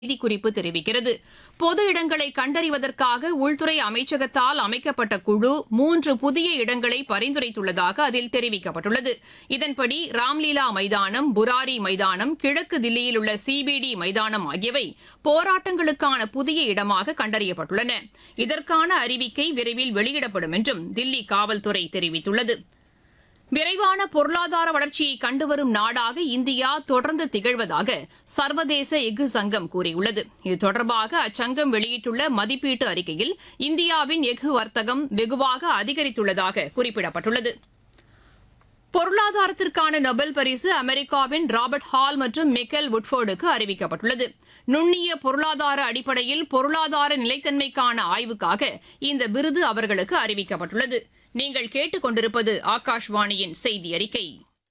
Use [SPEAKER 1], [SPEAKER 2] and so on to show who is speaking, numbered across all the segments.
[SPEAKER 1] செய்திக்குறிப்பு தெரிவிக்கிறது பொது இடங்களை கண்டறிவதற்காக உள்துறை அமைச்சகத்தால் அமைக்கப்பட்ட குழு மூன்று புதிய இடங்களை பரிந்துரைத்துள்ளதாக அதில் தெரிவிக்கப்பட்டுள்ளது இதன்படி ராம்லீலா மைதானம் புராரி மைதானம் கிழக்கு தில்லியில் உள்ள சிபிடி மைதானம் ஆகியவை போராட்டங்களுக்கான புதிய இடமாக கண்டறியப்பட்டுள்ளன இதற்கான அறிவிக்கை விரைவில் வெளியிடப்படும் என்றும் தில்லி காவல்துறை தெரிவித்துள்ளது விரைவான பொருளாதார வளர்ச்சியை கண்டுவரும் நாடாக இந்தியா தொடர்ந்து திகழ்வதாக சர்வதேச எஃகு சங்கம் கூறியுள்ளது இது தொடர்பாக அச்சங்கம் வெளியிட்டுள்ள மதிப்பீட்டு அறிக்கையில் இந்தியாவின் எஃகு வர்த்தகம் வெகுவாக அதிகரித்துள்ளதாக குறிப்பிடப்பட்டுள்ளது பொருளாதாரத்திற்கான நொபல் பரிசு அமெரிக்காவின் ராபர்ட் ஹால் மற்றும் மிக்கேல் வுட்ஃபோர்டுக்கு அறிவிக்கப்பட்டுள்ளது நுண்ணிய பொருளாதார அடிப்படையில் பொருளாதார நிலைத்தன்மைக்கான ஆய்வுக்காக இந்த விருது அவர்களுக்கு அறிவிக்கப்பட்டுள்ளது நீங்கள் கேட்டுக்கொண்டிருப்பது ஆகாஷ்வாணியின் செய்தி அறிக்கை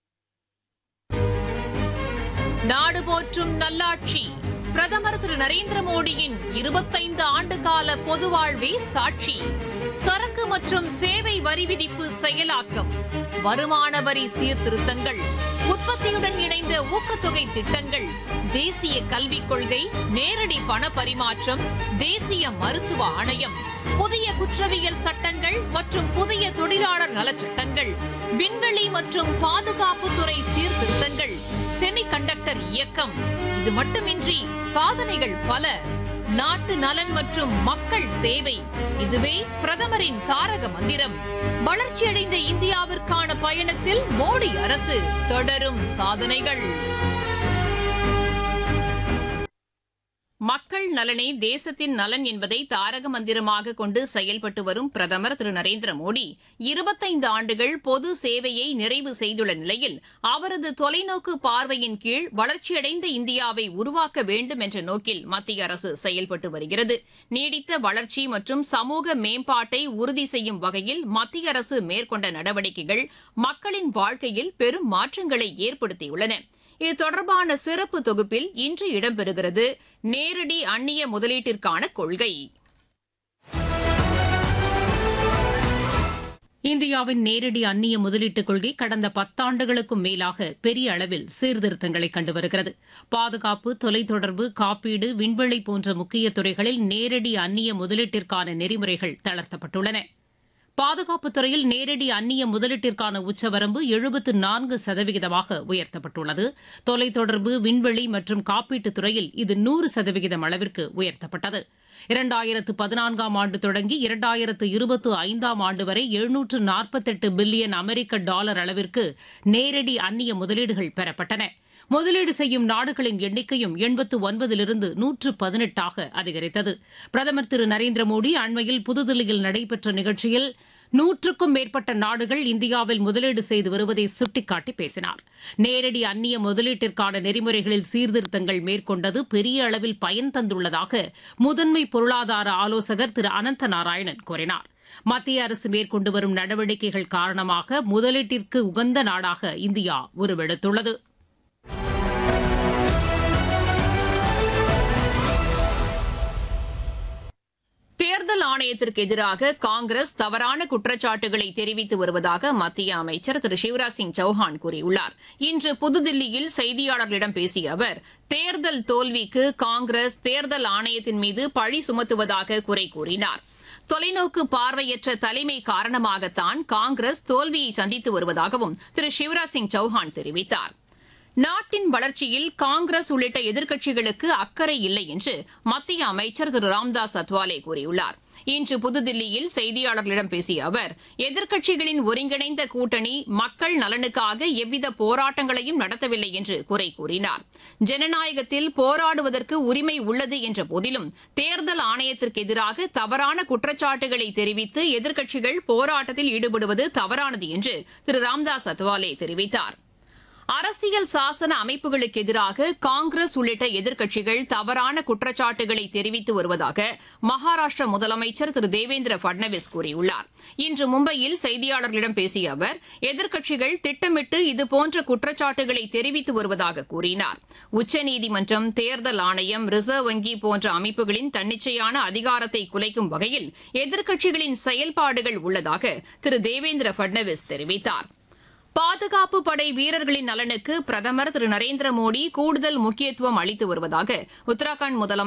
[SPEAKER 1] நாடு போற்றும் நல்லாட்சி பிரதமர் திரு நரேந்திர மோடியின் இருபத்தைந்து ஆண்டுகால பொது வாழ்வே சாட்சி சரக்கு மற்றும் சேவை வரி விதிப்பு செயலாக்கம் வருமான வரி சீர்திருத்தங்கள் உற்பத்தியுடன் இணைந்த ஊக்கத்தொகை திட்டங்கள் தேசிய கல்விக் கொள்கை நேரடி பண பரிமாற்றம் தேசிய மருத்துவ ஆணையம் புதிய குற்றவியல் சட்டங்கள் மற்றும் புதிய தொழிலாளர் நலச்சட்டங்கள் விண்வெளி மற்றும் பாதுகாப்புத்துறை சீர்திருத்தங்கள் செமிகண்டக்டர் இயக்கம் இது மட்டுமின்றி சாதனைகள் பல நாட்டு நலன் மற்றும் மக்கள் சேவை இதுவே பிரதமரின் தாரக மந்திரம் வளர்ச்சியடைந்த இந்தியாவிற்கான பயணத்தில் மோடி அரசு தொடரும் சாதனைகள் மக்கள் நலனே தேசத்தின் நலன் என்பதை தாரக மந்திரமாக கொண்டு செயல்பட்டு வரும் பிரதமர் திரு நரேந்திர மோடி இருபத்தைந்து ஆண்டுகள் பொது சேவையை நிறைவு செய்துள்ள நிலையில் அவரது தொலைநோக்கு பார்வையின் கீழ் வளர்ச்சியடைந்த இந்தியாவை உருவாக்க வேண்டும் என்ற நோக்கில் மத்திய அரசு செயல்பட்டு வருகிறது நீடித்த வளர்ச்சி மற்றும் சமூக மேம்பாட்டை உறுதி செய்யும் வகையில் மத்திய அரசு மேற்கொண்ட நடவடிக்கைகள் மக்களின் வாழ்க்கையில் பெரும் மாற்றங்களை ஏற்படுத்தியுள்ளன இது தொடர்பான சிறப்பு தொகுப்பில் இன்று இடம்பெறுகிறது நேரடி அந்நிய முதலீட்டிற்கான கொள்கை
[SPEAKER 2] இந்தியாவின் நேரடி அந்நிய முதலீட்டுக் கொள்கை கடந்த பத்தாண்டுகளுக்கும் மேலாக பெரிய அளவில் சீர்திருத்தங்களை கண்டு வருகிறது பாதுகாப்பு தொலைத்தொடர்பு காப்பீடு விண்வெளி போன்ற முக்கிய துறைகளில் நேரடி அந்நிய முதலீட்டிற்கான நெறிமுறைகள் தளர்த்தப்பட்டுள்ளன பாதுகாப்புத் துறையில் நேரடி அந்நிய முதலீட்டிற்கான உச்சவரம்பு எழுபத்து நான்கு சதவிகிதமாக உயர்த்தப்பட்டுள்ளது தொலைத்தொடர்பு விண்வெளி மற்றும் காப்பீட்டுத் துறையில் இது நூறு சதவிகிதம் அளவிற்கு உயர்த்தப்பட்டது இரண்டாயிரத்து பதினான்காம் ஆண்டு தொடங்கி இரண்டாயிரத்து இருபத்து ஐந்தாம் ஆண்டு வரை எழுநூற்று நாற்பத்தெட்டு பில்லியன் அமெரிக்க டாலர் அளவிற்கு நேரடி அந்நிய முதலீடுகள் பெறப்பட்டன முதலீடு செய்யும் நாடுகளின் எண்ணிக்கையும் எண்பத்து ஒன்பதிலிருந்து நூற்று பதினெட்டாக அதிகரித்தது பிரதமர் திரு நரேந்திர மோடி அண்மையில் புதுதில்லியில் நடைபெற்ற நிகழ்ச்சியில் நூற்றுக்கும் மேற்பட்ட நாடுகள் இந்தியாவில் முதலீடு செய்து வருவதை சுட்டிக்காட்டி பேசினார் நேரடி அந்நிய முதலீட்டிற்கான நெறிமுறைகளில் சீர்திருத்தங்கள் மேற்கொண்டது பெரிய அளவில் பயன் தந்துள்ளதாக முதன்மை பொருளாதார ஆலோசகர் திரு அனந்த நாராயணன் கூறினார் மத்திய அரசு மேற்கொண்டு வரும் நடவடிக்கைகள் காரணமாக முதலீட்டிற்கு உகந்த நாடாக இந்தியா உருவெடுத்துள்ளது
[SPEAKER 1] தேர்தல் ஆணையத்திற்கு எதிராக காங்கிரஸ் தவறான குற்றச்சாட்டுகளை தெரிவித்து வருவதாக மத்திய அமைச்சர் திரு சிவராஜ் சிங் சௌஹான் கூறியுள்ளார் இன்று புதுதில்லியில் செய்தியாளர்களிடம் பேசிய அவர் தேர்தல் தோல்விக்கு காங்கிரஸ் தேர்தல் ஆணையத்தின் மீது பழி சுமத்துவதாக குறை கூறினார் தொலைநோக்கு பார்வையற்ற தலைமை காரணமாகத்தான் காங்கிரஸ் தோல்வியை சந்தித்து வருவதாகவும் திரு சிவராஜ் சிங் சௌஹான் தெரிவித்தார் நாட்டின் வளர்ச்சியில் காங்கிரஸ் உள்ளிட்ட எதிர்க்கட்சிகளுக்கு அக்கறை இல்லை என்று மத்திய அமைச்சர் திரு ராம்தாஸ் அத்வாலே கூறியுள்ளார் இன்று புதுதில்லியில் செய்தியாளர்களிடம் பேசிய அவர் எதிர்க்கட்சிகளின் ஒருங்கிணைந்த கூட்டணி மக்கள் நலனுக்காக எவ்வித போராட்டங்களையும் நடத்தவில்லை என்று குறை கூறினார் ஜனநாயகத்தில் போராடுவதற்கு உரிமை உள்ளது என்ற போதிலும் தேர்தல் ஆணையத்திற்கு எதிராக தவறான குற்றச்சாட்டுகளை தெரிவித்து எதிர்க்கட்சிகள் போராட்டத்தில் ஈடுபடுவது தவறானது என்று திரு ராம்தாஸ் அத்வாலே தெரிவித்தார் அரசியல் சாசன அமைப்புகளுக்கு எதிராக காங்கிரஸ் உள்ளிட்ட எதிர்க்கட்சிகள் தவறான குற்றச்சாட்டுகளை தெரிவித்து வருவதாக மகாராஷ்டிர முதலமைச்சர் திரு தேவேந்திர பட்னவிஸ் கூறியுள்ளார் இன்று மும்பையில் செய்தியாளர்களிடம் பேசிய அவர் எதிர்க்கட்சிகள் திட்டமிட்டு இதுபோன்ற குற்றச்சாட்டுகளை தெரிவித்து வருவதாக கூறினார் உச்சநீதிமன்றம் தேர்தல் ஆணையம் ரிசர்வ் வங்கி போன்ற அமைப்புகளின் தன்னிச்சையான அதிகாரத்தை குலைக்கும் வகையில் எதிர்க்கட்சிகளின் செயல்பாடுகள் உள்ளதாக திரு தேவேந்திர பட்னவிஸ் தெரிவித்தார் பாதுகாப்பு படை வீரர்களின் நலனுக்கு பிரதமர் திரு நரேந்திர மோடி கூடுதல் முக்கியத்துவம் அளித்து வருவதாக உத்தராகண்ட் முதலமைச்சர்